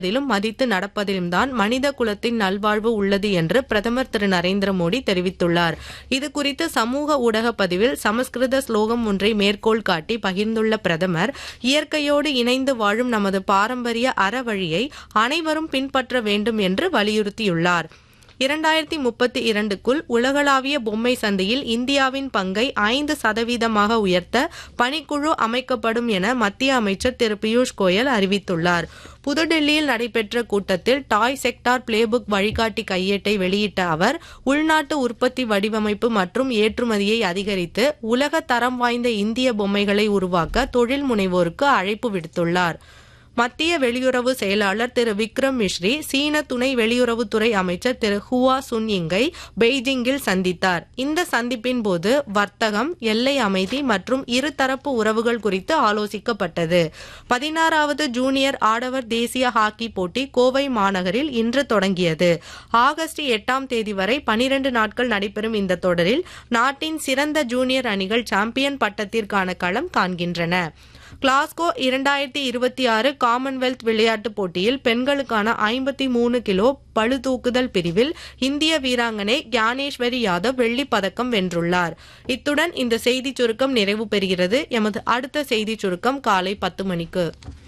அதிலும் மதித்து நடப்பதிலும் தான் மனித குலத்தின் நல்வாழ்வு உள்ளது என்று பிரதமர் திரு நரேந்திர மோடி தெரிவித்துள்ளார் இது குறித்து சமூக ஊடக பதிவில் சமஸ்கிருத ஸ்லோகம் ஒன்றை மேற்கோள் காட்டி பகிர்ந்துள்ள பிரதமர் இயற்கையோடு இணைந்து வாழும் நமது பாரம்பரிய அறவழியை அனைவரும் பின்பற்ற வேண்டும் என்று வலியுறுத்தியுள்ளார் இரண்டாயிரத்தி முப்பத்தி இரண்டுக்குள் உலகளாவிய பொம்மை சந்தையில் இந்தியாவின் பங்கை ஐந்து சதவீதமாக உயர்த்த பணிக்குழு அமைக்கப்படும் என மத்திய அமைச்சர் திரு பியூஷ் கோயல் அறிவித்துள்ளார் புதுடெல்லியில் நடைபெற்ற கூட்டத்தில் டாய் செக்டார் பிளேபுக் வழிகாட்டி கையேட்டை வெளியிட்ட அவர் உள்நாட்டு உற்பத்தி வடிவமைப்பு மற்றும் ஏற்றுமதியை அதிகரித்து உலக தரம் வாய்ந்த இந்திய பொம்மைகளை உருவாக்க தொழில் முனைவோருக்கு அழைப்பு விடுத்துள்ளார் மத்திய வெளியுறவு செயலாளர் திரு விக்ரம் மிஸ்ரி சீன துணை வெளியுறவுத்துறை அமைச்சர் திரு ஹுவா சுன்யிங்கை பெய்ஜிங்கில் சந்தித்தார் இந்த சந்திப்பின் போது வர்த்தகம் எல்லை அமைதி மற்றும் இருதரப்பு உறவுகள் குறித்து ஆலோசிக்கப்பட்டது பதினாறாவது ஜூனியர் ஆடவர் தேசிய ஹாக்கி போட்டி கோவை மாநகரில் இன்று தொடங்கியது ஆகஸ்ட் எட்டாம் தேதி வரை பனிரெண்டு நாட்கள் நடைபெறும் இந்த தொடரில் நாட்டின் சிறந்த ஜூனியர் அணிகள் சாம்பியன் பட்டத்திற்கான களம் காண்கின்றன கிளாஸ்கோ இரண்டாயிரத்தி இருபத்தி ஆறு காமன்வெல்த் விளையாட்டுப் போட்டியில் பெண்களுக்கான ஐம்பத்தி மூணு கிலோ பளு தூக்குதல் பிரிவில் இந்திய வீராங்கனை கியானேஸ்வரி யாதவ் வெள்ளிப் பதக்கம் வென்றுள்ளார் இத்துடன் இந்த செய்திச் சுருக்கம் நிறைவு பெறுகிறது எமது அடுத்த செய்திச் சுருக்கம் காலை பத்து மணிக்கு